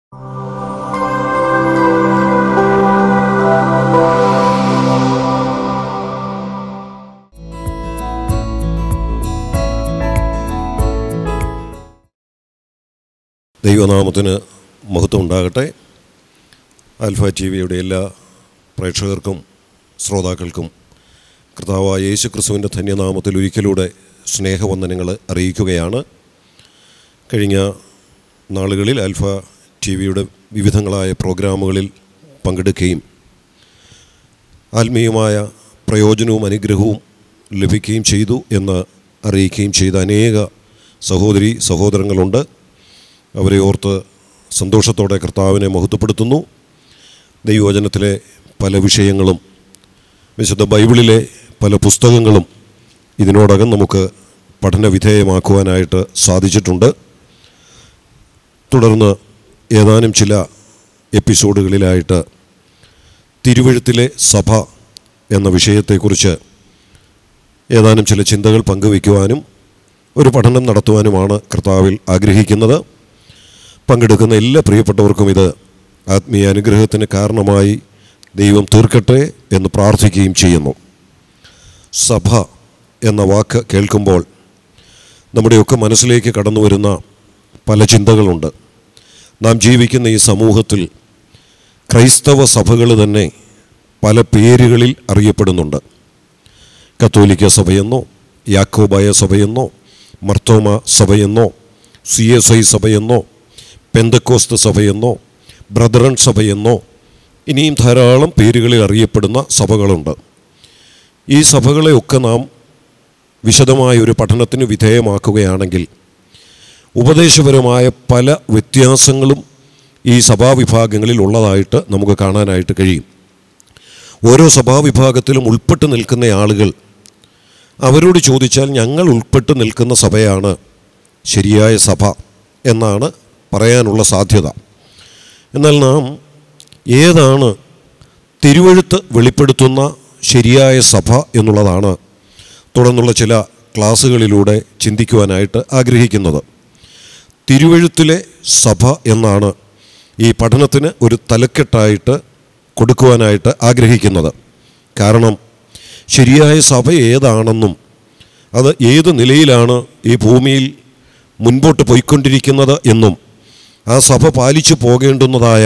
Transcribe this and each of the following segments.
ദൈവനാമത്തിന് മഹത്വം ഉണ്ടാകട്ടെ ആൽഫ ടി വിയുടെ എല്ലാ പ്രേക്ഷകർക്കും ശ്രോതാക്കൾക്കും കർത്താവായ യേശു ക്രിസ്തുവിൻ്റെ ധന്യനാമത്തിൽ ഒരിക്കലൂടെ സ്നേഹവന്ദനങ്ങൾ അറിയിക്കുകയാണ് കഴിഞ്ഞ നാളുകളിൽ ആൽഫ ടി വിയുടെ വിവിധങ്ങളായ പ്രോഗ്രാമുകളിൽ പങ്കെടുക്കുകയും ആത്മീയമായ പ്രയോജനവും അനുഗ്രഹവും ലഭിക്കുകയും ചെയ്തു എന്ന് അറിയിക്കുകയും ചെയ്ത അനേക സഹോദരി സഹോദരങ്ങളുണ്ട് അവരെ ഓർത്ത് സന്തോഷത്തോടെ കർത്താവിനെ മഹത്വപ്പെടുത്തുന്നു ദൈവവചനത്തിലെ പല വിഷയങ്ങളും വിശുദ്ധ ബൈബിളിലെ പല പുസ്തകങ്ങളും ഇതിനോടകം നമുക്ക് പഠന വിധേയമാക്കുവാനായിട്ട് സാധിച്ചിട്ടുണ്ട് തുടർന്ന് ഏതാനും ചില എപ്പിസോഡുകളിലായിട്ട് തിരുവഴുത്തിലെ സഭ എന്ന വിഷയത്തെക്കുറിച്ച് ഏതാനും ചില ചിന്തകൾ പങ്കുവയ്ക്കുവാനും ഒരു പഠനം നടത്തുവാനുമാണ് കർത്താവിൽ ആഗ്രഹിക്കുന്നത് പങ്കെടുക്കുന്ന എല്ലാ പ്രിയപ്പെട്ടവർക്കും ഇത് ആത്മീയ അനുഗ്രഹത്തിന് കാരണമായി ദൈവം തീർക്കട്ടെ എന്ന് പ്രാർത്ഥിക്കുകയും ചെയ്യുന്നു സഭ എന്ന വാക്ക് കേൾക്കുമ്പോൾ നമ്മുടെയൊക്കെ മനസ്സിലേക്ക് കടന്നു വരുന്ന പല ചിന്തകളുണ്ട് നാം ജീവിക്കുന്ന ഈ സമൂഹത്തിൽ ക്രൈസ്തവ സഭകൾ തന്നെ പല പേരുകളിൽ അറിയപ്പെടുന്നുണ്ട് കത്തോലിക്ക സഭയെന്നോ യാക്കോബായ സഭയെന്നോ മർത്തോമ സഭയെന്നോ സി എസ് ഐ സഭയെന്നോ പെന്തക്കോസ്ത് സഭയെന്നോ ബ്രദറൻ സഭയെന്നോ ഇനിയും ധാരാളം പേരുകളിൽ അറിയപ്പെടുന്ന സഭകളുണ്ട് ഈ സഭകളെയൊക്കെ നാം വിശദമായ ഒരു പഠനത്തിന് വിധേയമാക്കുകയാണെങ്കിൽ ഉപദേശപരമായ പല വ്യത്യാസങ്ങളും ഈ സഭാവിഭാഗങ്ങളിൽ ഉള്ളതായിട്ട് നമുക്ക് കാണാനായിട്ട് കഴിയും ഓരോ സഭാവിഭാഗത്തിലും ഉൾപ്പെട്ട് നിൽക്കുന്ന ആളുകൾ അവരോട് ചോദിച്ചാൽ ഞങ്ങൾ ഉൾപ്പെട്ട് നിൽക്കുന്ന സഭയാണ് ശരിയായ സഭ എന്നാണ് പറയാനുള്ള സാധ്യത എന്നാൽ നാം ഏതാണ് തിരുവഴുത്ത് വെളിപ്പെടുത്തുന്ന ശരിയായ സഭ എന്നുള്ളതാണ് തുടർന്നുള്ള ചില ക്ലാസ്സുകളിലൂടെ ചിന്തിക്കുവാനായിട്ട് ആഗ്രഹിക്കുന്നത് തിരുവഴുത്തിലെ സഭ എന്നാണ് ഈ പഠനത്തിന് ഒരു തലക്കെട്ടായിട്ട് കൊടുക്കുവാനായിട്ട് ആഗ്രഹിക്കുന്നത് കാരണം ശരിയായ സഭ ഏതാണെന്നും അത് ഏത് നിലയിലാണ് ഈ ഭൂമിയിൽ മുൻപോട്ട് പോയിക്കൊണ്ടിരിക്കുന്നത് എന്നും ആ സഭ പാലിച്ചു പോകേണ്ടുന്നതായ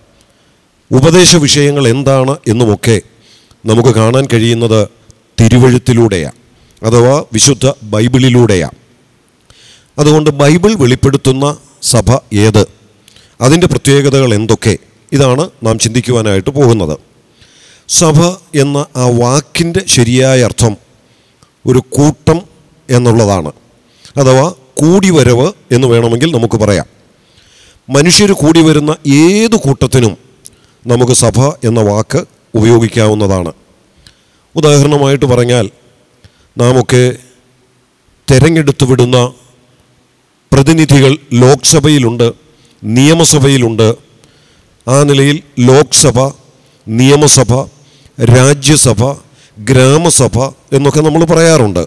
ഉപദേശ വിഷയങ്ങൾ എന്താണ് എന്നുമൊക്കെ നമുക്ക് കാണാൻ കഴിയുന്നത് തിരുവഴുത്തിലൂടെയാണ് അഥവാ വിശുദ്ധ ബൈബിളിലൂടെയാണ് അതുകൊണ്ട് ബൈബിൾ വെളിപ്പെടുത്തുന്ന സഭ ഏത് അതിൻ്റെ പ്രത്യേകതകൾ എന്തൊക്കെ ഇതാണ് നാം ചിന്തിക്കുവാനായിട്ട് പോകുന്നത് സഭ എന്ന ആ വാക്കിൻ്റെ ശരിയായ അർത്ഥം ഒരു കൂട്ടം എന്നുള്ളതാണ് അഥവാ കൂടിവരവ് എന്ന് വേണമെങ്കിൽ നമുക്ക് പറയാം മനുഷ്യർ കൂടി വരുന്ന ഏത് കൂട്ടത്തിനും നമുക്ക് സഭ എന്ന വാക്ക് ഉപയോഗിക്കാവുന്നതാണ് ഉദാഹരണമായിട്ട് പറഞ്ഞാൽ നാമൊക്കെ തിരഞ്ഞെടുത്തു വിടുന്ന പ്രതിനിധികൾ ലോക്സഭയിലുണ്ട് നിയമസഭയിലുണ്ട് ആ നിലയിൽ ലോക്സഭ നിയമസഭ രാജ്യസഭ ഗ്രാമസഭ എന്നൊക്കെ നമ്മൾ പറയാറുണ്ട്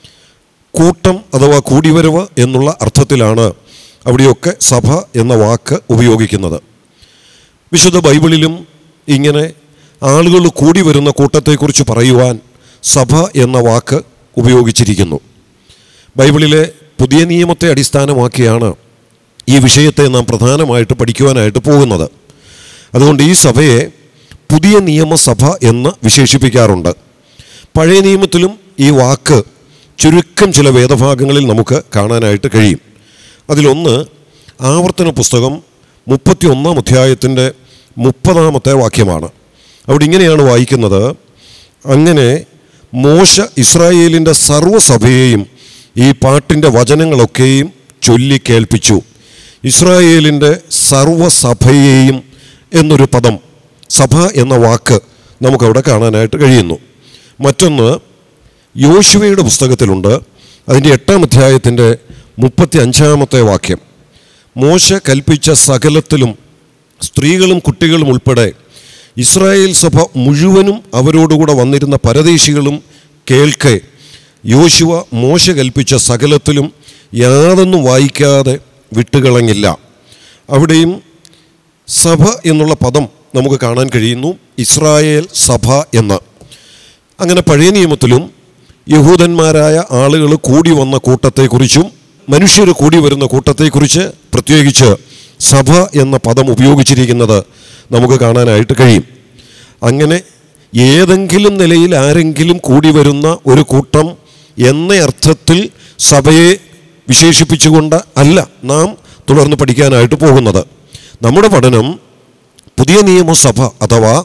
കൂട്ടം അഥവാ കൂടിവരവ് എന്നുള്ള അർത്ഥത്തിലാണ് അവിടെയൊക്കെ സഭ എന്ന വാക്ക് ഉപയോഗിക്കുന്നത് വിശുദ്ധ ബൈബിളിലും ഇങ്ങനെ ആളുകൾ കൂടി വരുന്ന കൂട്ടത്തെക്കുറിച്ച് പറയുവാൻ സഭ എന്ന വാക്ക് ഉപയോഗിച്ചിരിക്കുന്നു ബൈബിളിലെ പുതിയ നിയമത്തെ അടിസ്ഥാനമാക്കിയാണ് ഈ വിഷയത്തെ നാം പ്രധാനമായിട്ട് പഠിക്കുവാനായിട്ട് പോകുന്നത് അതുകൊണ്ട് ഈ സഭയെ പുതിയ നിയമസഭ എന്ന് വിശേഷിപ്പിക്കാറുണ്ട് പഴയ നിയമത്തിലും ഈ വാക്ക് ചുരുക്കം ചില വേദഭാഗങ്ങളിൽ നമുക്ക് കാണാനായിട്ട് കഴിയും അതിലൊന്ന് ആവർത്തന പുസ്തകം മുപ്പത്തി ഒന്നാം അധ്യായത്തിൻ്റെ മുപ്പതാമത്തെ വാക്യമാണ് അവിടെ ഇങ്ങനെയാണ് വായിക്കുന്നത് അങ്ങനെ മോശ ഇസ്രായേലിൻ്റെ സർവ്വസഭയെയും ഈ പാട്ടിൻ്റെ വചനങ്ങളൊക്കെയും ചൊല്ലി കേൾപ്പിച്ചു ഇസ്രായേലിൻ്റെ സർവ്വസഭയെയും എന്നൊരു പദം സഭ എന്ന വാക്ക് നമുക്കവിടെ കാണാനായിട്ട് കഴിയുന്നു മറ്റൊന്ന് യോശുവയുടെ പുസ്തകത്തിലുണ്ട് അതിൻ്റെ എട്ടാം അധ്യായത്തിൻ്റെ മുപ്പത്തി അഞ്ചാമത്തെ വാക്യം മോശ കൽപ്പിച്ച സകലത്തിലും സ്ത്രീകളും കുട്ടികളും ഉൾപ്പെടെ ഇസ്രായേൽ സഭ മുഴുവനും അവരോടുകൂടെ വന്നിരുന്ന പരദേശികളും കേൾക്കെ യോശുവ മോശ കൽപ്പിച്ച സകലത്തിലും യാതൊന്നും വായിക്കാതെ വിട്ടുകളഞ്ഞില്ല അവിടെയും സഭ എന്നുള്ള പദം നമുക്ക് കാണാൻ കഴിയുന്നു ഇസ്രായേൽ സഭ എന്ന് അങ്ങനെ പഴയ നിയമത്തിലും യഹൂദന്മാരായ ആളുകൾ കൂടി വന്ന കൂട്ടത്തെക്കുറിച്ചും മനുഷ്യർ കൂടി വരുന്ന കൂട്ടത്തെക്കുറിച്ച് പ്രത്യേകിച്ച് സഭ എന്ന പദം ഉപയോഗിച്ചിരിക്കുന്നത് നമുക്ക് കാണാനായിട്ട് കഴിയും അങ്ങനെ ഏതെങ്കിലും നിലയിൽ ആരെങ്കിലും കൂടി വരുന്ന ഒരു കൂട്ടം എന്ന അർത്ഥത്തിൽ സഭയെ വിശേഷിപ്പിച്ചുകൊണ്ട് അല്ല നാം തുടർന്ന് പഠിക്കാനായിട്ട് പോകുന്നത് നമ്മുടെ പഠനം പുതിയ നിയമസഭ അഥവാ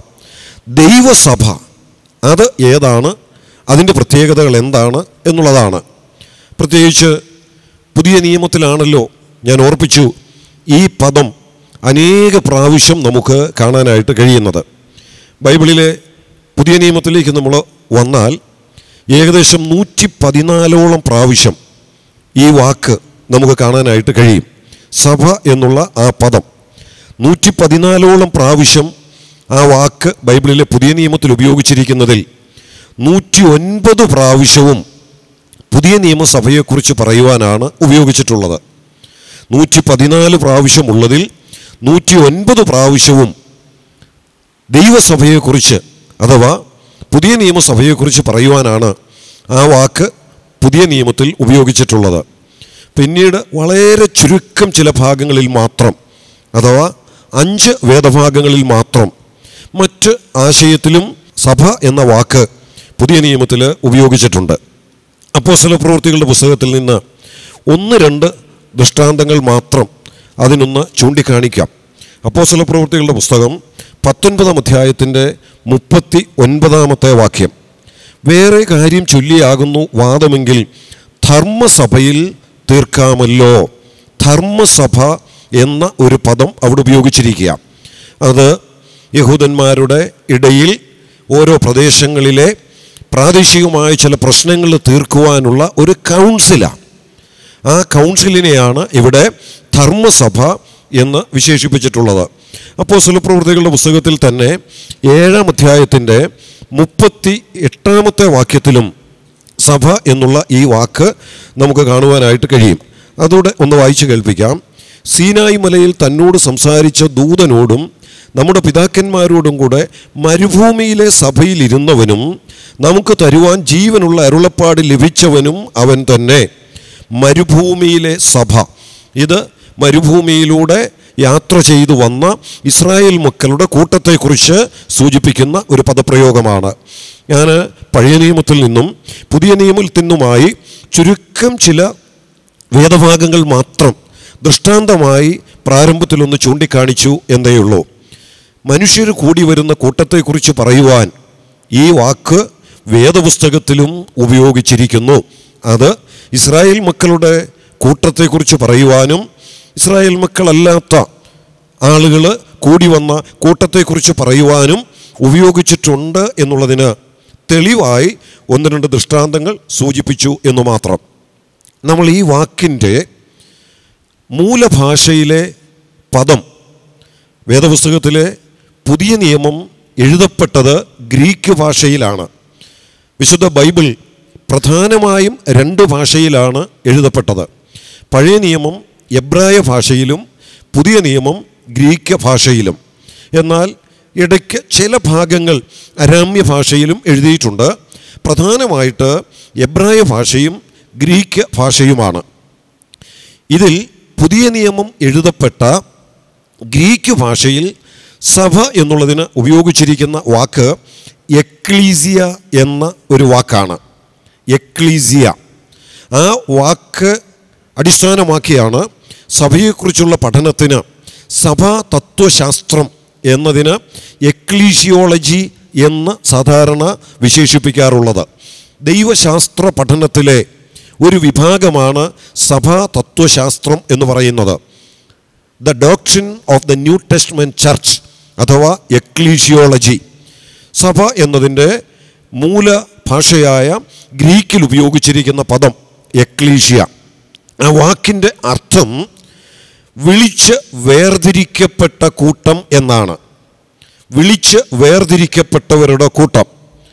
ദൈവസഭ അത് ഏതാണ് അതിൻ്റെ പ്രത്യേകതകൾ എന്താണ് എന്നുള്ളതാണ് പ്രത്യേകിച്ച് പുതിയ നിയമത്തിലാണല്ലോ ഞാൻ ഓർപ്പിച്ചു ഈ പദം അനേക പ്രാവശ്യം നമുക്ക് കാണാനായിട്ട് കഴിയുന്നത് ബൈബിളിലെ പുതിയ നിയമത്തിലേക്ക് നമ്മൾ വന്നാൽ ഏകദേശം നൂറ്റി പതിനാലോളം പ്രാവശ്യം ഈ വാക്ക് നമുക്ക് കാണാനായിട്ട് കഴിയും സഭ എന്നുള്ള ആ പദം നൂറ്റി പതിനാലോളം പ്രാവശ്യം ആ വാക്ക് ബൈബിളിലെ പുതിയ നിയമത്തിൽ ഉപയോഗിച്ചിരിക്കുന്നതിൽ നൂറ്റി ഒൻപത് പ്രാവശ്യവും പുതിയ നിയമസഭയെക്കുറിച്ച് പറയുവാനാണ് ഉപയോഗിച്ചിട്ടുള്ളത് നൂറ്റി പതിനാല് പ്രാവശ്യമുള്ളതിൽ നൂറ്റി ഒൻപത് പ്രാവശ്യവും ദൈവസഭയെക്കുറിച്ച് അഥവാ പുതിയ നിയമസഭയെക്കുറിച്ച് പറയുവാനാണ് ആ വാക്ക് പുതിയ നിയമത്തിൽ ഉപയോഗിച്ചിട്ടുള്ളത് പിന്നീട് വളരെ ചുരുക്കം ചില ഭാഗങ്ങളിൽ മാത്രം അഥവാ അഞ്ച് വേദഭാഗങ്ങളിൽ മാത്രം മറ്റ് ആശയത്തിലും സഭ എന്ന വാക്ക് പുതിയ നിയമത്തിൽ ഉപയോഗിച്ചിട്ടുണ്ട് അപ്പോസ്തല പ്രവൃത്തികളുടെ പുസ്തകത്തിൽ നിന്ന് ഒന്ന് രണ്ട് ദൃഷ്ടാന്തങ്ങൾ മാത്രം അതിനൊന്ന് ചൂണ്ടിക്കാണിക്കാം അപ്പോസ്തല പ്രവൃത്തികളുടെ പുസ്തകം പത്തൊൻപതാം അധ്യായത്തിൻ്റെ മുപ്പത്തി ഒൻപതാമത്തെ വാക്യം വേറെ കാര്യം ചൊല്ലിയാകുന്നു വാദമെങ്കിൽ ധർമ്മസഭയിൽ തീർക്കാമല്ലോ ധർമ്മസഭ എന്ന ഒരു പദം അവിടെ ഉപയോഗിച്ചിരിക്കുക അത് യഹൂദന്മാരുടെ ഇടയിൽ ഓരോ പ്രദേശങ്ങളിലെ പ്രാദേശികമായ ചില പ്രശ്നങ്ങൾ തീർക്കുവാനുള്ള ഒരു കൗൺസിലാണ് ആ കൗൺസിലിനെയാണ് ഇവിടെ ധർമ്മസഭ എന്ന് വിശേഷിപ്പിച്ചിട്ടുള്ളത് അപ്പോൾ പ്രവൃത്തികളുടെ പുസ്തകത്തിൽ തന്നെ ഏഴാം അധ്യായത്തിൻ്റെ മുപ്പത്തി എട്ടാമത്തെ വാക്യത്തിലും സഭ എന്നുള്ള ഈ വാക്ക് നമുക്ക് കാണുവാനായിട്ട് കഴിയും അതോടെ ഒന്ന് വായിച്ചു കേൾപ്പിക്കാം സീനായി മലയിൽ തന്നോട് സംസാരിച്ച ദൂതനോടും നമ്മുടെ പിതാക്കന്മാരോടും കൂടെ മരുഭൂമിയിലെ സഭയിലിരുന്നവനും നമുക്ക് തരുവാൻ ജീവനുള്ള അരുളപ്പാട് ലഭിച്ചവനും അവൻ തന്നെ മരുഭൂമിയിലെ സഭ ഇത് മരുഭൂമിയിലൂടെ യാത്ര ചെയ്തു വന്ന ഇസ്രായേൽ മക്കളുടെ കൂട്ടത്തെക്കുറിച്ച് സൂചിപ്പിക്കുന്ന ഒരു പദപ്രയോഗമാണ് ഞാൻ പഴയ നിയമത്തിൽ നിന്നും പുതിയ നിയമത്തിൽ നിന്നുമായി ചുരുക്കം ചില വേദഭാഗങ്ങൾ മാത്രം ദൃഷ്ടാന്തമായി പ്രാരംഭത്തിലൊന്ന് ചൂണ്ടിക്കാണിച്ചു എന്നേ ഉള്ളൂ മനുഷ്യർ കൂടി വരുന്ന കൂട്ടത്തെക്കുറിച്ച് പറയുവാൻ ഈ വാക്ക് വേദപുസ്തകത്തിലും ഉപയോഗിച്ചിരിക്കുന്നു അത് ഇസ്രായേൽ മക്കളുടെ കൂട്ടത്തെക്കുറിച്ച് പറയുവാനും ഇസ്രായേൽ മക്കളല്ലാത്ത ആളുകൾ കൂടി വന്ന കൂട്ടത്തെക്കുറിച്ച് പറയുവാനും ഉപയോഗിച്ചിട്ടുണ്ട് എന്നുള്ളതിന് തെളിവായി ഒന്ന് രണ്ട് ദൃഷ്ടാന്തങ്ങൾ സൂചിപ്പിച്ചു എന്ന് മാത്രം നമ്മൾ ഈ വാക്കിൻ്റെ മൂലഭാഷയിലെ പദം വേദപുസ്തകത്തിലെ പുതിയ നിയമം എഴുതപ്പെട്ടത് ഗ്രീക്ക് ഭാഷയിലാണ് വിശുദ്ധ ബൈബിൾ പ്രധാനമായും രണ്ട് ഭാഷയിലാണ് എഴുതപ്പെട്ടത് പഴയ നിയമം എബ്രായ ഭാഷയിലും പുതിയ നിയമം ഗ്രീക്ക് ഭാഷയിലും എന്നാൽ ഇടയ്ക്ക് ചില ഭാഗങ്ങൾ അരാമ്യ ഭാഷയിലും എഴുതിയിട്ടുണ്ട് പ്രധാനമായിട്ട് എബ്രായ ഭാഷയും ഗ്രീക്ക് ഭാഷയുമാണ് ഇതിൽ പുതിയ നിയമം എഴുതപ്പെട്ട ഗ്രീക്ക് ഭാഷയിൽ സഭ എന്നുള്ളതിന് ഉപയോഗിച്ചിരിക്കുന്ന വാക്ക് എക്ലീസിയ എന്ന ഒരു വാക്കാണ് എക്ലീസിയ ആ വാക്ക് അടിസ്ഥാനമാക്കിയാണ് സഭയെക്കുറിച്ചുള്ള പഠനത്തിന് സഭാ തത്വശാസ്ത്രം എന്നതിന് എക്ലീസിയോളജി എന്ന് സാധാരണ വിശേഷിപ്പിക്കാറുള്ളത് ദൈവശാസ്ത്ര പഠനത്തിലെ ഒരു വിഭാഗമാണ് സഭാ തത്വശാസ്ത്രം എന്ന് പറയുന്നത് the doctrine of the new testament church അഥവാ എക്ലീഷിയോളജി സഭ എന്നതിൻ്റെ മൂല ഭാഷയായ ഗ്രീക്കിൽ ഉപയോഗിച്ചിരിക്കുന്ന പദം എക്ലീഷ്യ ആ വാക്കിൻ്റെ അർത്ഥം വിളിച്ച് വേർതിരിക്കപ്പെട്ട കൂട്ടം എന്നാണ് വിളിച്ച് വേർതിരിക്കപ്പെട്ടവരുടെ കൂട്ടം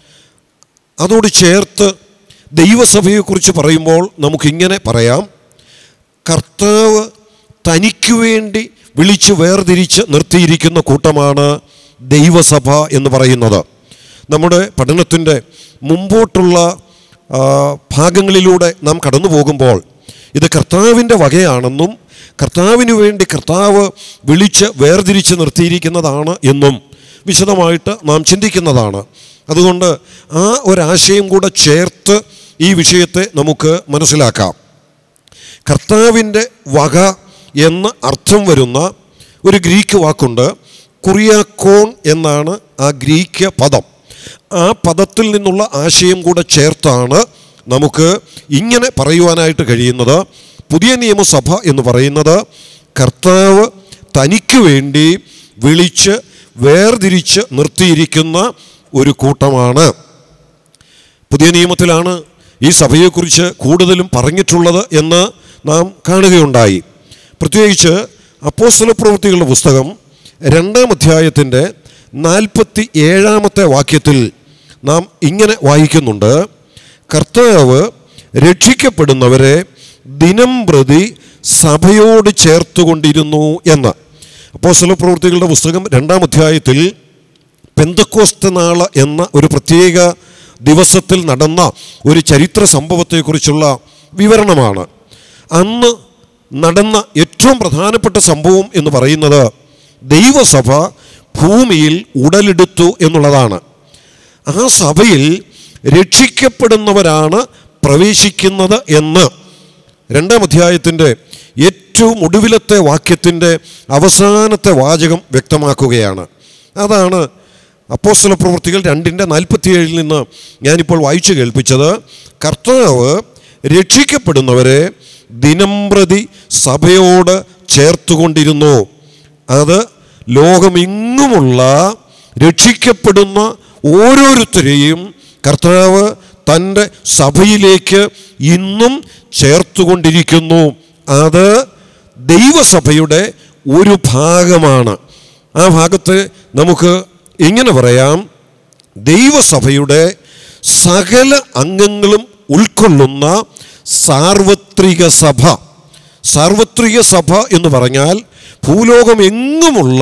അതോട് ചേർത്ത് ദൈവസഭയെക്കുറിച്ച് പറയുമ്പോൾ നമുക്കിങ്ങനെ പറയാം കർത്താവ് തനിക്കു വേണ്ടി വിളിച്ചു വേർതിരിച്ച് നിർത്തിയിരിക്കുന്ന കൂട്ടമാണ് ദൈവസഭ എന്ന് പറയുന്നത് നമ്മുടെ പഠനത്തിൻ്റെ മുമ്പോട്ടുള്ള ആ, ഭാഗങ്ങളിലൂടെ നാം കടന്നു പോകുമ്പോൾ ഇത് കർത്താവിൻ്റെ വകയാണെന്നും കർത്താവിന് വേണ്ടി കർത്താവ് വിളിച്ച് വേർതിരിച്ച് നിർത്തിയിരിക്കുന്നതാണ് എന്നും വിശദമായിട്ട് നാം ചിന്തിക്കുന്നതാണ് അതുകൊണ്ട് ആ ഒരാശയം കൂടെ ചേർത്ത് ഈ വിഷയത്തെ നമുക്ക് മനസ്സിലാക്കാം കർത്താവിൻ്റെ വക എന്ന് അർത്ഥം വരുന്ന ഒരു ഗ്രീക്ക് വാക്കുണ്ട് കുറിയാക്കോൺ എന്നാണ് ആ ഗ്രീക്ക് പദം ആ പദത്തിൽ നിന്നുള്ള ആശയം കൂടെ ചേർത്താണ് നമുക്ക് ഇങ്ങനെ പറയുവാനായിട്ട് കഴിയുന്നത് പുതിയ നിയമസഭ എന്ന് പറയുന്നത് കർത്താവ് തനിക്ക് വേണ്ടി വിളിച്ച് വേർതിരിച്ച് നിർത്തിയിരിക്കുന്ന ഒരു കൂട്ടമാണ് പുതിയ നിയമത്തിലാണ് ഈ സഭയെക്കുറിച്ച് കൂടുതലും പറഞ്ഞിട്ടുള്ളത് എന്ന് നാം കാണുകയുണ്ടായി പ്രത്യേകിച്ച് അപ്പോസ്തല പ്രവൃത്തികളുടെ പുസ്തകം രണ്ടാം അധ്യായത്തിൻ്റെ നാൽപ്പത്തി ഏഴാമത്തെ വാക്യത്തിൽ നാം ഇങ്ങനെ വായിക്കുന്നുണ്ട് കർത്താവ് രക്ഷിക്കപ്പെടുന്നവരെ ദിനം പ്രതി സഭയോട് ചേർത്തുകൊണ്ടിരുന്നു എന്ന് അപ്പോസ്തല പ്രവൃത്തികളുടെ പുസ്തകം രണ്ടാം അധ്യായത്തിൽ പെന്തക്കോസ്ത നാള് എന്ന ഒരു പ്രത്യേക ദിവസത്തിൽ നടന്ന ഒരു ചരിത്ര സംഭവത്തെക്കുറിച്ചുള്ള വിവരണമാണ് അന്ന് നടന്ന ഏറ്റവും പ്രധാനപ്പെട്ട സംഭവം എന്ന് പറയുന്നത് ദൈവസഭ ഭൂമിയിൽ ഉടലെടുത്തു എന്നുള്ളതാണ് ആ സഭയിൽ രക്ഷിക്കപ്പെടുന്നവരാണ് പ്രവേശിക്കുന്നത് എന്ന് രണ്ടാം അധ്യായത്തിൻ്റെ ഏറ്റവും ഒടുവിലത്തെ വാക്യത്തിൻ്റെ അവസാനത്തെ വാചകം വ്യക്തമാക്കുകയാണ് അതാണ് അപ്പോസ്തല പ്രവൃത്തികൾ രണ്ടിൻ്റെ നാൽപ്പത്തിയേഴിൽ നിന്ന് ഞാനിപ്പോൾ വായിച്ചു കേൾപ്പിച്ചത് കർത്താവ് രക്ഷിക്കപ്പെടുന്നവരെ ദിനംപ്രതി സഭയോട് ചേർത്തുകൊണ്ടിരുന്നു അത് ലോകമെങ്ങുമുള്ള രക്ഷിക്കപ്പെടുന്ന ഓരോരുത്തരെയും കർത്താവ് തൻ്റെ സഭയിലേക്ക് ഇന്നും ചേർത്തുകൊണ്ടിരിക്കുന്നു അത് ദൈവസഭയുടെ ഒരു ഭാഗമാണ് ആ ഭാഗത്ത് നമുക്ക് ഇങ്ങനെ പറയാം ദൈവസഭയുടെ സകല അംഗങ്ങളും ഉൾക്കൊള്ളുന്ന സാർവത്രിക സഭ സാർവത്രിക സഭ എന്ന് പറഞ്ഞാൽ ഭൂലോകം എങ്ങുമുള്ള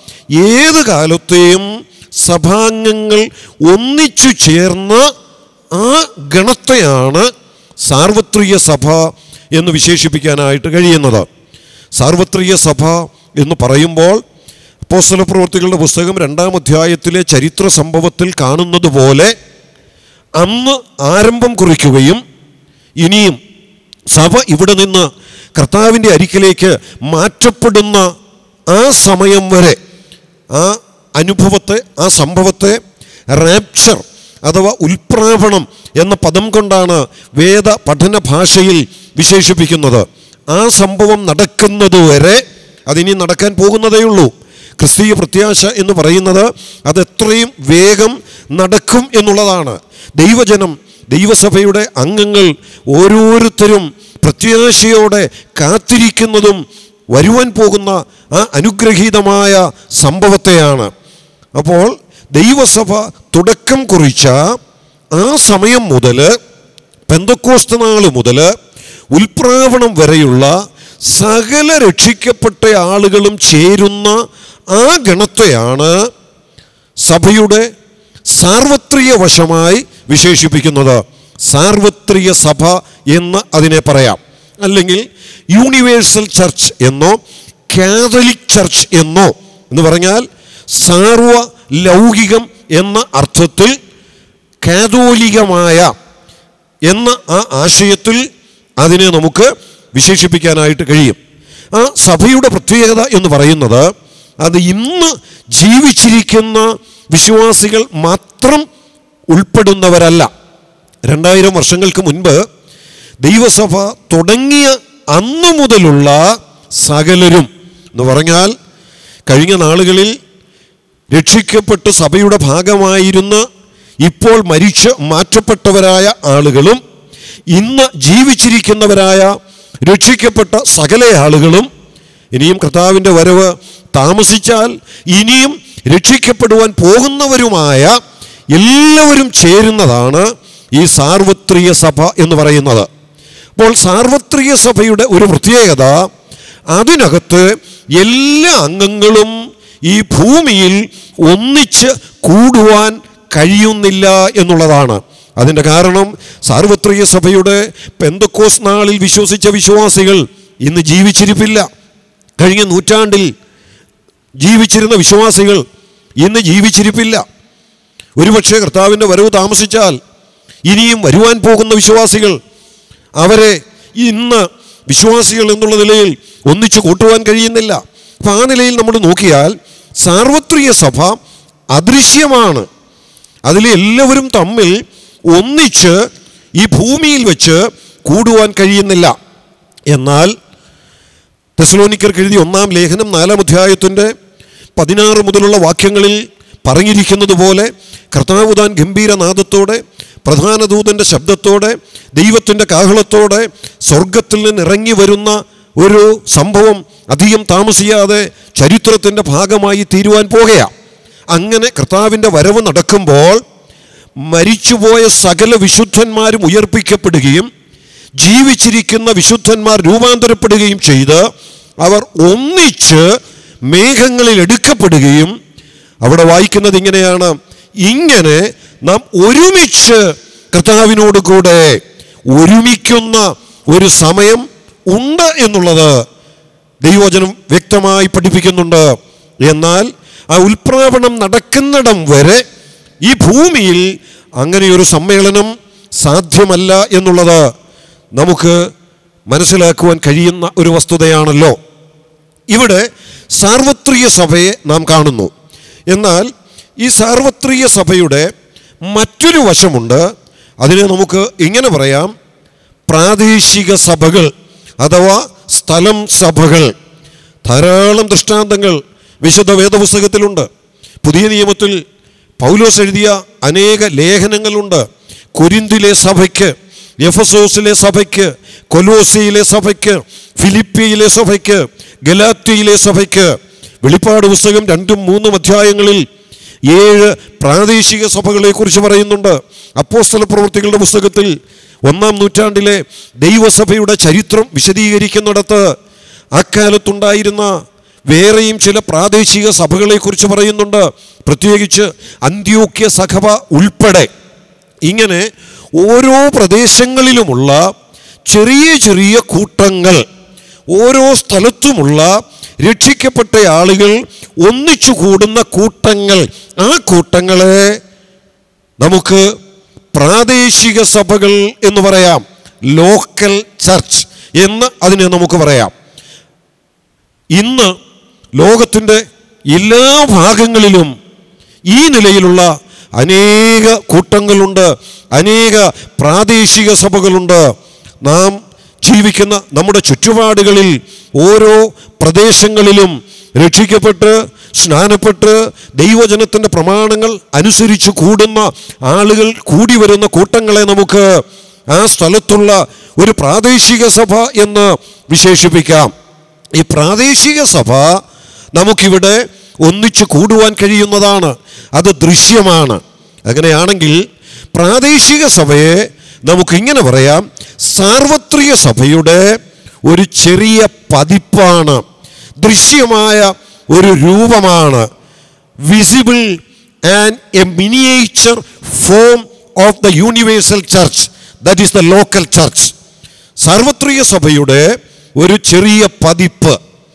ഏത് കാലത്തെയും സഭാംഗങ്ങൾ ഒന്നിച്ചു ചേർന്ന് ആ ഗണത്തെയാണ് സാർവത്രിക സഭ എന്ന് വിശേഷിപ്പിക്കാനായിട്ട് കഴിയുന്നത് സാർവത്രിക സഭ എന്ന് പറയുമ്പോൾ അപ്പോസ്തല പ്രവൃത്തികളുടെ പുസ്തകം രണ്ടാം അധ്യായത്തിലെ ചരിത്ര സംഭവത്തിൽ കാണുന്നത് പോലെ അന്ന് ആരംഭം കുറിക്കുകയും ഇനിയും സഭ ഇവിടെ നിന്ന് കർത്താവിൻ്റെ അരിക്കിലേക്ക് മാറ്റപ്പെടുന്ന ആ സമയം വരെ ആ അനുഭവത്തെ ആ സംഭവത്തെ റാപ്ചർ അഥവാ ഉൽപ്രാപണം എന്ന പദം കൊണ്ടാണ് വേദ പഠന ഭാഷയിൽ വിശേഷിപ്പിക്കുന്നത് ആ സംഭവം നടക്കുന്നതുവരെ അതിനി നടക്കാൻ പോകുന്നതേയുള്ളൂ ക്രിസ്തീയ പ്രത്യാശ എന്ന് പറയുന്നത് അത് എത്രയും വേഗം നടക്കും എന്നുള്ളതാണ് ദൈവജനം ദൈവസഭയുടെ അംഗങ്ങൾ ഓരോരുത്തരും പ്രത്യാശയോടെ കാത്തിരിക്കുന്നതും വരുവാൻ പോകുന്ന ആ അനുഗ്രഹീതമായ സംഭവത്തെയാണ് അപ്പോൾ ദൈവസഭ തുടക്കം കുറിച്ച ആ സമയം മുതൽ പെന്തക്കോസ്ത നാൾ മുതൽ ഉൽപ്രാവണം വരെയുള്ള സകല രക്ഷിക്കപ്പെട്ട ആളുകളും ചേരുന്ന ആ ഗണത്തെയാണ് സഭയുടെ സാർവത്രിക വശമായി വിശേഷിപ്പിക്കുന്നത് സാർവത്രിക സഭ എന്ന് അതിനെ പറയാം അല്ലെങ്കിൽ യൂണിവേഴ്സൽ ചർച്ച് എന്നോ കാതലിക് ചർച്ച് എന്നോ എന്ന് പറഞ്ഞാൽ സാർവ ലൗകികം എന്ന അർത്ഥത്തിൽ കാതോലികമായ എന്ന ആ ആശയത്തിൽ അതിനെ നമുക്ക് വിശേഷിപ്പിക്കാനായിട്ട് കഴിയും ആ സഭയുടെ പ്രത്യേകത എന്ന് പറയുന്നത് അത് ഇന്ന് ജീവിച്ചിരിക്കുന്ന വിശ്വാസികൾ മാത്രം ഉൾപ്പെടുന്നവരല്ല രണ്ടായിരം വർഷങ്ങൾക്ക് മുൻപ് ദൈവസഭ തുടങ്ങിയ അന്നു മുതലുള്ള സകലരും എന്ന് പറഞ്ഞാൽ കഴിഞ്ഞ നാളുകളിൽ രക്ഷിക്കപ്പെട്ട് സഭയുടെ ഭാഗമായിരുന്ന് ഇപ്പോൾ മരിച്ച് മാറ്റപ്പെട്ടവരായ ആളുകളും ഇന്ന് ജീവിച്ചിരിക്കുന്നവരായ രക്ഷിക്കപ്പെട്ട സകല ആളുകളും ഇനിയും കർത്താവിൻ്റെ വരവ് താമസിച്ചാൽ ഇനിയും രക്ഷിക്കപ്പെടുവാൻ പോകുന്നവരുമായ എല്ലാവരും ചേരുന്നതാണ് ഈ സാർവത്രിക സഭ എന്ന് പറയുന്നത് അപ്പോൾ സാർവത്രിക സഭയുടെ ഒരു പ്രത്യേകത അതിനകത്ത് എല്ലാ അംഗങ്ങളും ഈ ഭൂമിയിൽ ഒന്നിച്ച് കൂടുവാൻ കഴിയുന്നില്ല എന്നുള്ളതാണ് അതിൻ്റെ കാരണം സാർവത്രിക സഭയുടെ പെന്തക്കോസ് നാളിൽ വിശ്വസിച്ച വിശ്വാസികൾ ഇന്ന് ജീവിച്ചിരിപ്പില്ല കഴിഞ്ഞ നൂറ്റാണ്ടിൽ ജീവിച്ചിരുന്ന വിശ്വാസികൾ ഇന്ന് ജീവിച്ചിരിപ്പില്ല ഒരുപക്ഷെ കർത്താവിൻ്റെ വരവ് താമസിച്ചാൽ ഇനിയും വരുവാൻ പോകുന്ന വിശ്വാസികൾ അവരെ ഇന്ന് വിശ്വാസികൾ എന്നുള്ള നിലയിൽ ഒന്നിച്ചു കൂട്ടുവാൻ കഴിയുന്നില്ല അപ്പം ആ നിലയിൽ നമ്മൾ നോക്കിയാൽ സാർവത്രിക സഭ അദൃശ്യമാണ് അതിൽ എല്ലാവരും തമ്മിൽ ഒന്നിച്ച് ഈ ഭൂമിയിൽ വെച്ച് കൂടുവാൻ കഴിയുന്നില്ല എന്നാൽ തെസലോനിക്കർക്ക് എഴുതിയ ഒന്നാം ലേഖനം നാലാം അധ്യായത്തിൻ്റെ പതിനാറ് മുതലുള്ള വാക്യങ്ങളിൽ പറഞ്ഞിരിക്കുന്നത് പോലെ കർത്താവ് താൻ ഗംഭീരനാദത്തോടെ പ്രധാന ദൂതൻ്റെ ശബ്ദത്തോടെ ദൈവത്തിൻ്റെ കാഹളത്തോടെ സ്വർഗത്തിൽ നിന്ന് ഇറങ്ങി വരുന്ന ഒരു സംഭവം അധികം താമസിയാതെ ചരിത്രത്തിൻ്റെ ഭാഗമായി തീരുവാൻ പോകുകയാണ് അങ്ങനെ കർത്താവിൻ്റെ വരവ് നടക്കുമ്പോൾ മരിച്ചുപോയ സകല വിശുദ്ധന്മാരും ഉയർപ്പിക്കപ്പെടുകയും ജീവിച്ചിരിക്കുന്ന വിശുദ്ധന്മാർ രൂപാന്തരപ്പെടുകയും ചെയ്ത് അവർ ഒന്നിച്ച് മേഘങ്ങളിൽ എടുക്കപ്പെടുകയും അവിടെ വായിക്കുന്നത് ഇങ്ങനെയാണ് ഇങ്ങനെ നാം ഒരുമിച്ച് കർത്താവിനോട് കൂടെ ഒരുമിക്കുന്ന ഒരു സമയം ഉണ്ട് എന്നുള്ളത് ദൈവവചനം വ്യക്തമായി പഠിപ്പിക്കുന്നുണ്ട് എന്നാൽ ആ ഉൽപ്രാവണം നടക്കുന്നിടം വരെ ഈ ഭൂമിയിൽ അങ്ങനെയൊരു സമ്മേളനം സാധ്യമല്ല എന്നുള്ളത് നമുക്ക് മനസ്സിലാക്കുവാൻ കഴിയുന്ന ഒരു വസ്തുതയാണല്ലോ ഇവിടെ സാർവത്രിക സഭയെ നാം കാണുന്നു എന്നാൽ ഈ സാർവത്രിക സഭയുടെ മറ്റൊരു വശമുണ്ട് അതിനെ നമുക്ക് ഇങ്ങനെ പറയാം പ്രാദേശിക സഭകൾ അഥവാ സ്ഥലം സഭകൾ ധാരാളം ദൃഷ്ടാന്തങ്ങൾ വിശുദ്ധ വേദപുസ്തകത്തിലുണ്ട് പുതിയ നിയമത്തിൽ പൗലോസ് എഴുതിയ അനേക ലേഖനങ്ങളുണ്ട് കുരിന്തിലെ സഭയ്ക്ക് എഫസോസിലെ സഭയ്ക്ക് കൊലോസിയിലെ സഭയ്ക്ക് ഫിലിപ്പിയിലെ സഭയ്ക്ക് ഗലാത്തിയിലെ സഭയ്ക്ക് വെളിപ്പാട് പുസ്തകം രണ്ടും മൂന്നും അധ്യായങ്ങളിൽ ഏഴ് പ്രാദേശിക സഭകളെക്കുറിച്ച് പറയുന്നുണ്ട് അപ്പോസ്തല പ്രവൃത്തികളുടെ പുസ്തകത്തിൽ ഒന്നാം നൂറ്റാണ്ടിലെ ദൈവസഭയുടെ ചരിത്രം വിശദീകരിക്കുന്നിടത്ത് അക്കാലത്തുണ്ടായിരുന്ന വേറെയും ചില പ്രാദേശിക സഭകളെക്കുറിച്ച് പറയുന്നുണ്ട് പ്രത്യേകിച്ച് അന്ത്യോക്യ സഭ ഉൾപ്പെടെ ഇങ്ങനെ ഓരോ പ്രദേശങ്ങളിലുമുള്ള ചെറിയ ചെറിയ കൂട്ടങ്ങൾ ഓരോ സ്ഥലത്തുമുള്ള രക്ഷിക്കപ്പെട്ട ആളുകൾ ഒന്നിച്ചു കൂടുന്ന കൂട്ടങ്ങൾ ആ കൂട്ടങ്ങളെ നമുക്ക് പ്രാദേശിക സഭകൾ എന്ന് പറയാം ലോക്കൽ ചർച്ച് എന്ന് അതിനെ നമുക്ക് പറയാം ഇന്ന് ലോകത്തിൻ്റെ എല്ലാ ഭാഗങ്ങളിലും ഈ നിലയിലുള്ള അനേക കൂട്ടങ്ങളുണ്ട് അനേക പ്രാദേശിക സഭകളുണ്ട് നാം ജീവിക്കുന്ന നമ്മുടെ ചുറ്റുപാടുകളിൽ ഓരോ പ്രദേശങ്ങളിലും രക്ഷിക്കപ്പെട്ട് സ്നാനപ്പെട്ട് ദൈവജനത്തിൻ്റെ പ്രമാണങ്ങൾ അനുസരിച്ച് കൂടുന്ന ആളുകൾ കൂടി വരുന്ന കൂട്ടങ്ങളെ നമുക്ക് ആ സ്ഥലത്തുള്ള ഒരു പ്രാദേശിക സഭ എന്ന് വിശേഷിപ്പിക്കാം ഈ പ്രാദേശിക സഭ നമുക്കിവിടെ ഒന്നിച്ചു കൂടുവാൻ കഴിയുന്നതാണ് അത് ദൃശ്യമാണ് അങ്ങനെയാണെങ്കിൽ പ്രാദേശിക സഭയെ നമുക്കിങ്ങനെ പറയാം സാർവത്രിക സഭയുടെ ഒരു ചെറിയ പതിപ്പാണ് ദൃശ്യമായ ഒരു രൂപമാണ് visible and a miniature form of the universal church that is the local church സാർവത്രിക സഭയുടെ ഒരു ചെറിയ പതിപ്പ്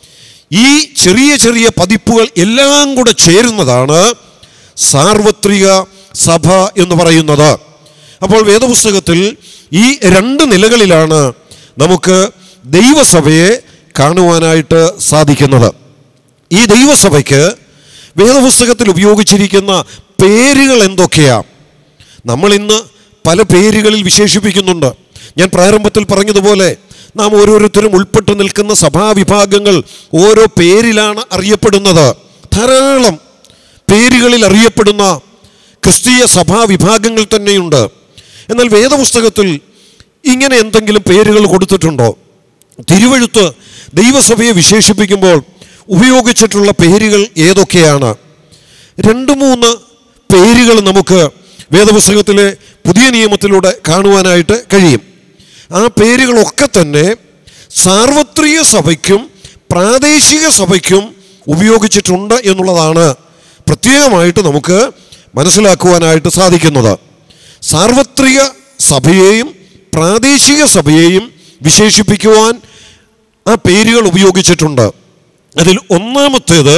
ഈ ചെറിയ ചെറിയ പതിപ്പുകൾ എല്ലാം കൂടെ ചേരുന്നതാണ് സാർവത്രിക സഭ എന്ന് പറയുന്നത് അപ്പോൾ വേദപുസ്തകത്തിൽ ഈ രണ്ട് നിലകളിലാണ് നമുക്ക് ദൈവസഭയെ കാണുവാനായിട്ട് സാധിക്കുന്നത് ഈ ദൈവസഭയ്ക്ക് വേദപുസ്തകത്തിൽ ഉപയോഗിച്ചിരിക്കുന്ന പേരുകൾ എന്തൊക്കെയാണ് നമ്മൾ ഇന്ന് പല പേരുകളിൽ വിശേഷിപ്പിക്കുന്നുണ്ട് ഞാൻ പ്രാരംഭത്തിൽ പറഞ്ഞതുപോലെ നാം ഓരോരുത്തരും ഉൾപ്പെട്ട് നിൽക്കുന്ന സഭാവിഭാഗങ്ങൾ ഓരോ പേരിലാണ് അറിയപ്പെടുന്നത് ധാരാളം പേരുകളിൽ അറിയപ്പെടുന്ന ക്രിസ്തീയ സഭാവിഭാഗങ്ങൾ തന്നെയുണ്ട് എന്നാൽ വേദപുസ്തകത്തിൽ ഇങ്ങനെ എന്തെങ്കിലും പേരുകൾ കൊടുത്തിട്ടുണ്ടോ തിരുവഴുത്ത് ദൈവസഭയെ വിശേഷിപ്പിക്കുമ്പോൾ ഉപയോഗിച്ചിട്ടുള്ള പേരുകൾ ഏതൊക്കെയാണ് രണ്ട് മൂന്ന് പേരുകൾ നമുക്ക് വേദപുസ്തകത്തിലെ പുതിയ നിയമത്തിലൂടെ കാണുവാനായിട്ട് കഴിയും ആ പേരുകളൊക്കെ തന്നെ സാർവത്രിക സഭയ്ക്കും പ്രാദേശിക സഭയ്ക്കും ഉപയോഗിച്ചിട്ടുണ്ട് എന്നുള്ളതാണ് പ്രത്യേകമായിട്ട് നമുക്ക് മനസ്സിലാക്കുവാനായിട്ട് സാധിക്കുന്നത് സാർവത്രിക സഭയെയും പ്രാദേശിക സഭയെയും വിശേഷിപ്പിക്കുവാൻ ആ പേരുകൾ ഉപയോഗിച്ചിട്ടുണ്ട് അതിൽ ഒന്നാമത്തേത്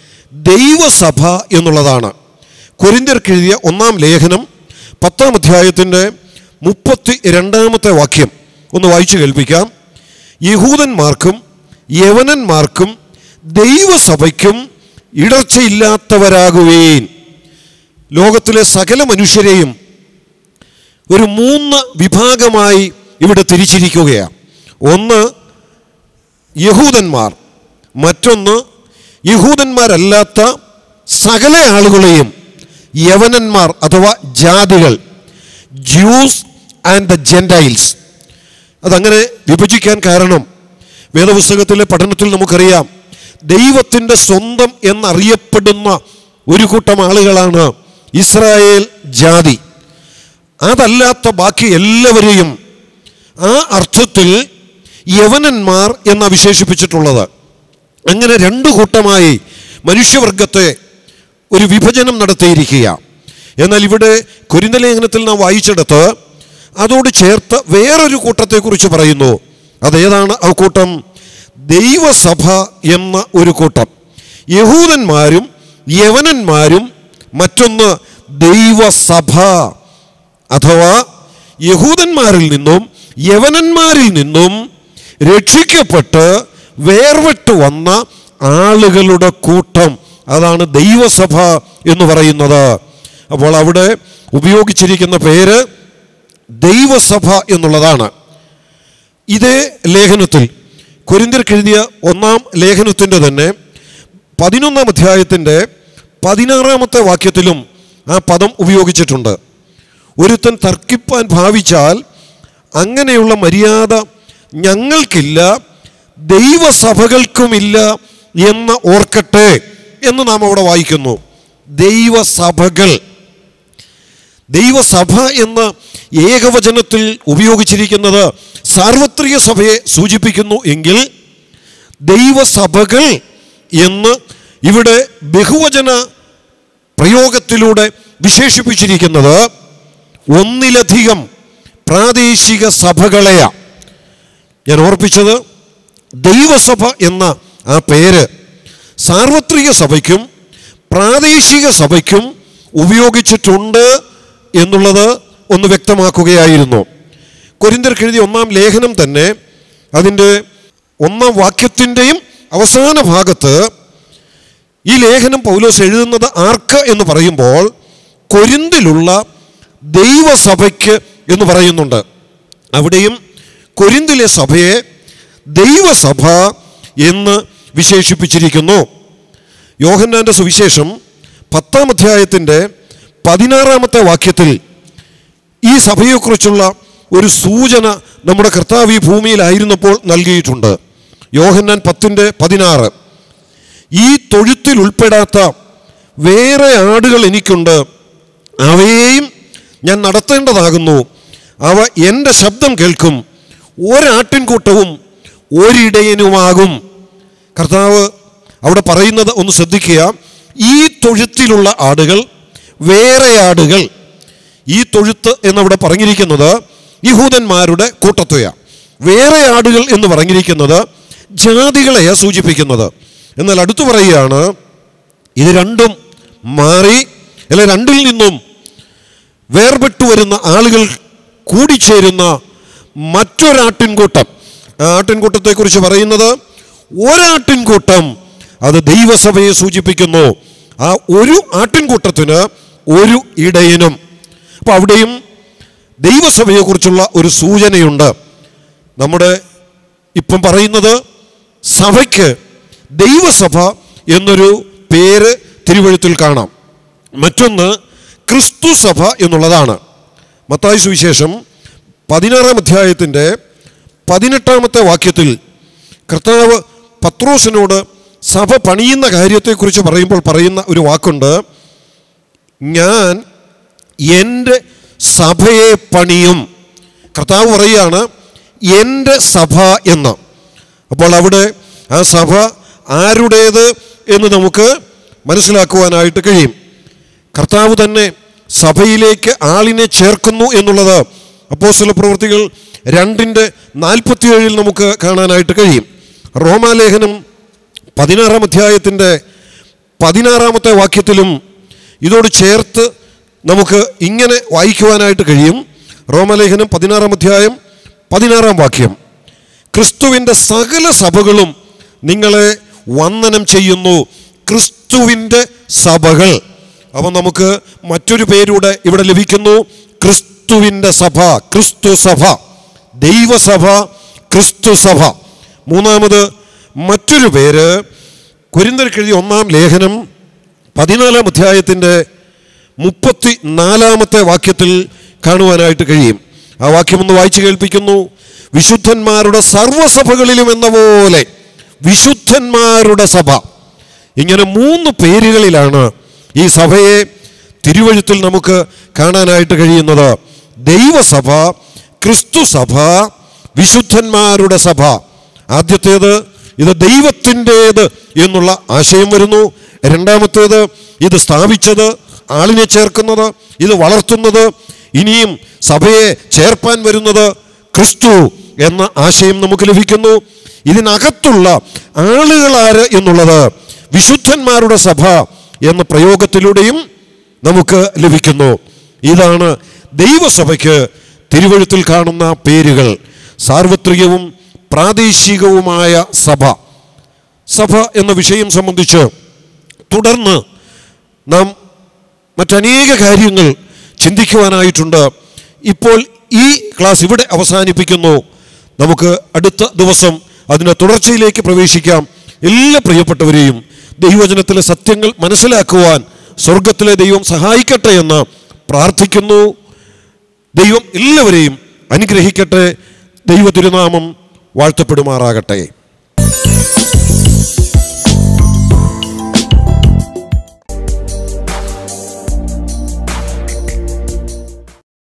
ദൈവസഭ എന്നുള്ളതാണ് കൊരിന്ത്യർക്കെഴുതിയ ഒന്നാം ലേഖനം പത്താം അധ്യായത്തിൻ്റെ മുപ്പത്തി രണ്ടാമത്തെ വാക്യം ഒന്ന് വായിച്ചു കേൾപ്പിക്കാം യഹൂദന്മാർക്കും യവനന്മാർക്കും ദൈവസഭയ്ക്കും ഇടർച്ചയില്ലാത്തവരാകുവേൻ ലോകത്തിലെ സകല മനുഷ്യരെയും ഒരു മൂന്ന് വിഭാഗമായി ഇവിടെ തിരിച്ചിരിക്കുകയാണ് ഒന്ന് യഹൂദന്മാർ മറ്റൊന്ന് യഹൂദന്മാരല്ലാത്ത സകല ആളുകളെയും യവനന്മാർ അഥവാ ജാതികൾ ജ്യൂസ് ആൻഡ് ദ ജെൻറ്റൈൽസ് അതങ്ങനെ വിഭജിക്കാൻ കാരണം വേദപുസ്തകത്തിലെ പഠനത്തിൽ നമുക്കറിയാം ദൈവത്തിൻ്റെ സ്വന്തം എന്നറിയപ്പെടുന്ന ഒരു കൂട്ടം ആളുകളാണ് ഇസ്രായേൽ ജാതി അതല്ലാത്ത ബാക്കി എല്ലാവരെയും ആ അർത്ഥത്തിൽ യവനന്മാർ എന്ന് വിശേഷിപ്പിച്ചിട്ടുള്ളത് അങ്ങനെ രണ്ടു കൂട്ടമായി മനുഷ്യവർഗത്തെ ഒരു വിഭജനം നടത്തിയിരിക്കുക എന്നാൽ ഇവിടെ കുരിന്തലേഖനത്തിൽ നാം വായിച്ചെടുത്ത് അതോട് ചേർത്ത് വേറൊരു കൂട്ടത്തെക്കുറിച്ച് പറയുന്നു അതേതാണ് ആ കൂട്ടം ദൈവസഭ എന്ന ഒരു കൂട്ടം യഹൂദന്മാരും യവനന്മാരും മറ്റൊന്ന് ദൈവസഭ അഥവാ യഹൂദന്മാരിൽ നിന്നും യവനന്മാരിൽ നിന്നും രക്ഷിക്കപ്പെട്ട് വേർവിട്ട് വന്ന ആളുകളുടെ കൂട്ടം അതാണ് ദൈവസഭ എന്ന് പറയുന്നത് അപ്പോൾ അവിടെ ഉപയോഗിച്ചിരിക്കുന്ന പേര് ദൈവസഭ എന്നുള്ളതാണ് ഇതേ ലേഖനത്തിൽ കൊരിന്തിർക്കെഴുതിയ ഒന്നാം ലേഖനത്തിൻ്റെ തന്നെ പതിനൊന്നാം അധ്യായത്തിൻ്റെ പതിനാറാമത്തെ വാക്യത്തിലും ആ പദം ഉപയോഗിച്ചിട്ടുണ്ട് ഒരുത്തൻ തർക്കിപ്പാൻ ഭാവിച്ചാൽ അങ്ങനെയുള്ള മര്യാദ ഞങ്ങൾക്കില്ല ദൈവസഭകൾക്കുമില്ല എന്ന് ഓർക്കട്ടെ എന്ന് നാം അവിടെ വായിക്കുന്നു ദൈവസഭകൾ ദൈവസഭ എന്ന ഏകവചനത്തിൽ ഉപയോഗിച്ചിരിക്കുന്നത് സാർവത്രിക സഭയെ സൂചിപ്പിക്കുന്നു എങ്കിൽ ദൈവസഭകൾ എന്ന് ഇവിടെ ബഹുവചന പ്രയോഗത്തിലൂടെ വിശേഷിപ്പിച്ചിരിക്കുന്നത് ഒന്നിലധികം പ്രാദേശിക സഭകളെയാണ് ഞാൻ ഓർപ്പിച്ചത് ദൈവസഭ എന്ന ആ പേര് സാർവത്രിക സഭയ്ക്കും പ്രാദേശിക സഭയ്ക്കും ഉപയോഗിച്ചിട്ടുണ്ട് എന്നുള്ളത് ഒന്ന് വ്യക്തമാക്കുകയായിരുന്നു കൊരിന്തർക്ക് എഴുതിയ ഒന്നാം ലേഖനം തന്നെ അതിൻ്റെ ഒന്നാം വാക്യത്തിൻ്റെയും അവസാന ഭാഗത്ത് ഈ ലേഖനം പൗലോസ് എഴുതുന്നത് ആർക്ക് എന്ന് പറയുമ്പോൾ കൊരിന്തിലുള്ള ദൈവസഭയ്ക്ക് എന്ന് പറയുന്നുണ്ട് അവിടെയും കൊരിന്തിലെ സഭയെ ദൈവസഭ എന്ന് വിശേഷിപ്പിച്ചിരിക്കുന്നു യോഹന്നാൻ്റെ സുവിശേഷം പത്താം അധ്യായത്തിൻ്റെ പതിനാറാമത്തെ വാക്യത്തിൽ ഈ സഭയെക്കുറിച്ചുള്ള ഒരു സൂചന നമ്മുടെ കർത്താവ് ഈ ഭൂമിയിലായിരുന്നപ്പോൾ നൽകിയിട്ടുണ്ട് യോഹന്നാൻ പത്തിൻ്റെ പതിനാറ് ഈ തൊഴുത്തിൽ ഉൾപ്പെടാത്ത വേറെ ആടുകൾ എനിക്കുണ്ട് അവയെയും ഞാൻ നടത്തേണ്ടതാകുന്നു അവ എൻ്റെ ശബ്ദം കേൾക്കും ഒരാട്ടിൻകൂട്ടവും ഒരിടയനുമാകും കർത്താവ് അവിടെ പറയുന്നത് ഒന്ന് ശ്രദ്ധിക്കുക ഈ തൊഴുത്തിലുള്ള ആടുകൾ വേറെ ആടുകൾ ഈ തൊഴുത്ത് എന്നവിടെ പറഞ്ഞിരിക്കുന്നത് യഹൂദന്മാരുടെ കൂട്ടത്തെയാണ് വേറെ ആടുകൾ എന്ന് പറഞ്ഞിരിക്കുന്നത് ജാതികളെയാണ് സൂചിപ്പിക്കുന്നത് എന്നാൽ അടുത്തു പറയുകയാണ് ഇത് രണ്ടും മാറി അല്ലെ രണ്ടിൽ നിന്നും വേർപെട്ടു വരുന്ന ആളുകൾ കൂടിച്ചേരുന്ന മറ്റൊരാട്ടിൻകൂട്ടം ആ ആട്ടിൻകൂട്ടത്തെക്കുറിച്ച് പറയുന്നത് ഒരാട്ടിൻകൂട്ടം അത് ദൈവസഭയെ സൂചിപ്പിക്കുന്നു ആ ഒരു ആട്ടിൻകൂട്ടത്തിന് ഒരു ഇടയനും അപ്പോൾ അവിടെയും ദൈവസഭയെക്കുറിച്ചുള്ള ഒരു സൂചനയുണ്ട് നമ്മുടെ ഇപ്പം പറയുന്നത് സഭയ്ക്ക് ദൈവസഭ എന്നൊരു പേര് തിരുവഴുത്തിൽ കാണാം മറ്റൊന്ന് ക്രിസ്തു സഭ എന്നുള്ളതാണ് മത്തായി സുവിശേഷം പതിനാറാം അധ്യായത്തിൻ്റെ പതിനെട്ടാമത്തെ വാക്യത്തിൽ കർത്താവ് പത്രോസിനോട് സഭ പണിയുന്ന കാര്യത്തെക്കുറിച്ച് പറയുമ്പോൾ പറയുന്ന ഒരു വാക്കുണ്ട് ഞാൻ എൻ്റെ സഭയെ പണിയും കർത്താവ് പറയുകയാണ് എൻ്റെ സഭ എന്ന് അപ്പോൾ അവിടെ ആ സഭ ആരുടേത് എന്ന് നമുക്ക് മനസ്സിലാക്കുവാനായിട്ട് കഴിയും കർത്താവ് തന്നെ സഭയിലേക്ക് ആളിനെ ചേർക്കുന്നു എന്നുള്ളത് അപ്പോസ്തല പ്രവൃത്തികൾ രണ്ടിൻ്റെ നാൽപ്പത്തിയേഴിൽ നമുക്ക് കാണാനായിട്ട് കഴിയും റോമാലേഖനം പതിനാറാം അധ്യായത്തിൻ്റെ പതിനാറാമത്തെ വാക്യത്തിലും ഇതോട് ചേർത്ത് നമുക്ക് ഇങ്ങനെ വായിക്കുവാനായിട്ട് കഴിയും റോമലേഖനം പതിനാറാം അധ്യായം പതിനാറാം വാക്യം ക്രിസ്തുവിൻ്റെ സകല സഭകളും നിങ്ങളെ വന്ദനം ചെയ്യുന്നു ക്രിസ്തുവിൻ്റെ സഭകൾ അപ്പം നമുക്ക് മറ്റൊരു പേരൂടെ ഇവിടെ ലഭിക്കുന്നു ക്രിസ്തുവിൻ്റെ സഭ ക്രിസ്തു സഭ ദൈവസഭ ക്രിസ്തു സഭ മൂന്നാമത് മറ്റൊരു പേര് കൊരിന്തർക്കെഴുതിയ ഒന്നാം ലേഖനം പതിനാലാം അധ്യായത്തിൻ്റെ മുപ്പത്തി നാലാമത്തെ വാക്യത്തിൽ കാണുവാനായിട്ട് കഴിയും ആ വാക്യം ഒന്ന് വായിച്ചു കേൾപ്പിക്കുന്നു വിശുദ്ധന്മാരുടെ സർവ്വസഭകളിലും എന്ന പോലെ വിശുദ്ധന്മാരുടെ സഭ ഇങ്ങനെ മൂന്ന് പേരുകളിലാണ് ഈ സഭയെ തിരുവഴുത്തിൽ നമുക്ക് കാണാനായിട്ട് കഴിയുന്നത് ദൈവസഭ ക്രിസ്തു സഭ വിശുദ്ധന്മാരുടെ സഭ ആദ്യത്തേത് ഇത് ദൈവത്തിൻ്റേത് എന്നുള്ള ആശയം വരുന്നു രണ്ടാമത്തേത് ഇത് സ്ഥാപിച്ചത് ആളിനെ ചേർക്കുന്നത് ഇത് വളർത്തുന്നത് ഇനിയും സഭയെ ചേർപ്പാൻ വരുന്നത് ക്രിസ്തു എന്ന ആശയം നമുക്ക് ലഭിക്കുന്നു ഇതിനകത്തുള്ള ആളുകളാര് എന്നുള്ളത് വിശുദ്ധന്മാരുടെ സഭ എന്ന പ്രയോഗത്തിലൂടെയും നമുക്ക് ലഭിക്കുന്നു ഇതാണ് ദൈവസഭയ്ക്ക് തിരുവഴുത്തിൽ കാണുന്ന പേരുകൾ സാർവത്രികവും പ്രാദേശികവുമായ സഭ സഭ എന്ന വിഷയം സംബന്ധിച്ച് തുടർന്ന് നാം മറ്റനേക കാര്യങ്ങൾ ചിന്തിക്കുവാനായിട്ടുണ്ട് ഇപ്പോൾ ഈ ക്ലാസ് ഇവിടെ അവസാനിപ്പിക്കുന്നു നമുക്ക് അടുത്ത ദിവസം അതിൻ്റെ തുടർച്ചയിലേക്ക് പ്രവേശിക്കാം എല്ലാ പ്രിയപ്പെട്ടവരെയും ദൈവവചനത്തിലെ സത്യങ്ങൾ മനസ്സിലാക്കുവാൻ സ്വർഗത്തിലെ ദൈവം സഹായിക്കട്ടെ എന്ന് പ്രാർത്ഥിക്കുന്നു ദൈവം എല്ലാവരെയും അനുഗ്രഹിക്കട്ടെ ദൈവ തിരുനാമം വാഴ്ത്തപ്പെടുമാറാകട്ടെ